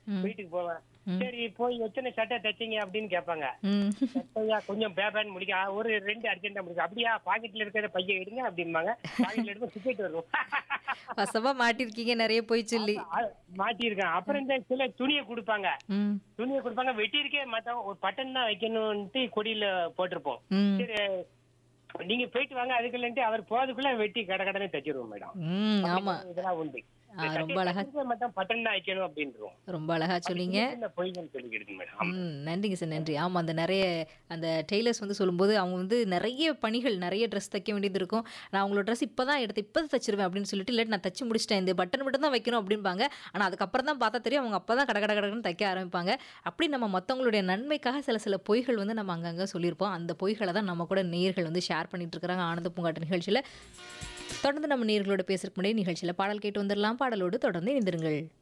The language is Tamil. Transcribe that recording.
ம். வீட்டுக்கு போவேன் ம். சரி போய் எத்தனை சட்டை தைச்சீங்க அப்படின்னு கேட்பாங்க ம் சட்டையா கொஞ்சம் பேபேன்னு முடிக்க ஆ, ஒரு ரெண்டு அர்ஜென்டா முடிக்க அப்படியா பாக்கெட்ல இருக்கிற பைய எடுங்க அப்படிம்பாங்க பாக்கெட்ல எடுத்து டிக்கெட் வரும் வசமா மாட்டிருக்கீங்க நிறைய போய் சொல்லி மாட்டியிருக்கேன் அப்புறம் இந்த சில துணியை கொடுப்பாங்க ம் துணியை கொடுப்பாங்க வெட்டியிருக்கே மாட்டோம் ஒரு பட்டன் தான் வைக்கணும்ட்டு கொடியில போட்டிருப்போம் ம் சரி நீங்க போயிட்டு வாங்க அதுக்குள்ளன்ட்டு அவர் போறதுக்குள்ள வெட்டி கடை கடனை தச்சிருவோம் மேடம் ம் ஆமா இதெல்லாம் உண்டு ஆ, ரொம்ப அழகா மட்டும் பட்டன் தான் வைக்கணும் அப்படின்றோம் ரொம்ப அழகா சொன்னீங்க சின்ன பொய்கள் சொல்லிக்கிடுங்க மேடம் ம் நன்றிங்க சார் நன்றி ஆமாம் அந்த நிறைய அந்த டெய்லர்ஸ் வந்து சொல்லும்போது அவங்க வந்து நிறைய பணிகள் நிறைய ட்ரெஸ் தைக்க வேண்டியது இருக்கும் நான் அவங்களோட ட்ரெஸ் இப்போ தான் எடுத்து இப்போ தான் தச்சிருவேன் அப்படின்னு சொல்லிட்டு இல்லாட்டி நான் தச்சு முடிச்சிட்டேன் இந்த பட்டன் மட்டும் தான் வைக்கணும் அப்படிம்பாங்க ஆனால் அதுக்கப்புறம் தான் பார்த்தா தெரியும் அவங்க அப்போ தான் கட கட கடன்னு தைக்க ஆரம்பிப்பாங்க அப்படி நம்ம மற்றவங்களுடைய நன்மைக்காக சில சில பொய்கள் வந்து நம்ம அங்கங்கே சொல்லியிருப்போம் அந்த பொய்களை தான் நம்ம கூட நேயர்கள் வந்து ஷேர் பண்ணிட்டு இருக்கிறாங்க ஆனந்த பூங்காட்டு நிகழ்ச்சியில் தொடர்ந்து நம்ம நேயர்களோட பேசுறதுக்கு முன்னாடி நிகழ்ச்சியில் பாடல் கேட்டு வந்துடலாம் பாடலோடு தொடர்ந்து இணைந்திருங்கள்